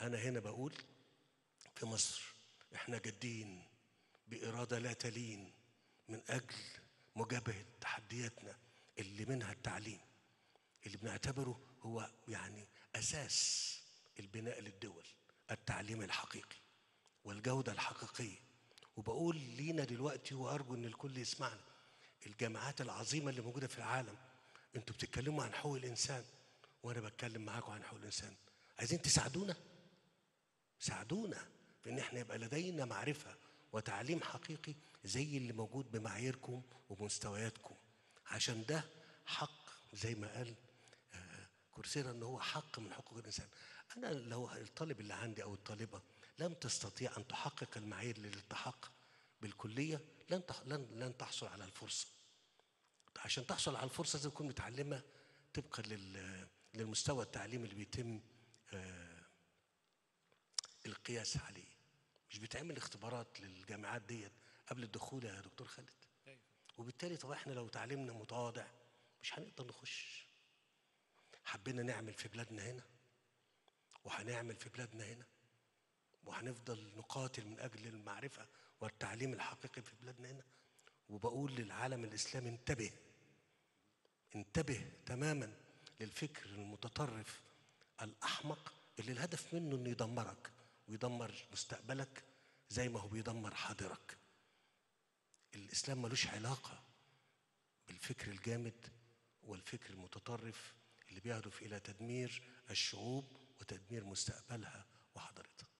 أنا هنا بقول في مصر إحنا جادين بإرادة لا تلين من أجل مجابهة تحدياتنا اللي منها التعليم اللي بنعتبره هو يعني أساس البناء للدول التعليم الحقيقي والجودة الحقيقية وبقول لينا دلوقتي وأرجو إن الكل يسمعنا الجامعات العظيمة اللي موجودة في العالم انتوا بتتكلموا عن حقوق الإنسان وأنا بتكلم معاكم عن حقوق الإنسان عايزين تساعدونا ساعدونا في ان احنا يبقى لدينا معرفه وتعليم حقيقي زي اللي موجود بمعاييركم ومستوياتكم عشان ده حق زي ما قال آه، كورسيرا ان هو حق من حقوق الانسان انا لو الطالب اللي عندي او الطالبه لم تستطيع ان تحقق المعايير للالتحاق بالكليه لن تح- لن لن تحصل على الفرصه عشان تحصل على الفرصه لازم تكون متعلمه طبقا لل- للمستوى التعليمي اللي بيتم آه، القياس عليه مش بيتعمل اختبارات للجامعات ديت قبل الدخول يا دكتور خالد وبالتالي طب احنا لو تعليمنا متواضع مش هنقدر نخش حبينا نعمل في بلادنا هنا وهنعمل في بلادنا هنا وهنفضل نقاتل من اجل المعرفه والتعليم الحقيقي في بلادنا هنا وبقول للعالم الاسلامي انتبه انتبه تماما للفكر المتطرف الاحمق اللي الهدف منه انه يدمرك ويدمر مستقبلك زي ما هو بيدمر حاضرك الاسلام ملوش علاقه بالفكر الجامد والفكر المتطرف اللي بيهدف الى تدمير الشعوب وتدمير مستقبلها وحضارتها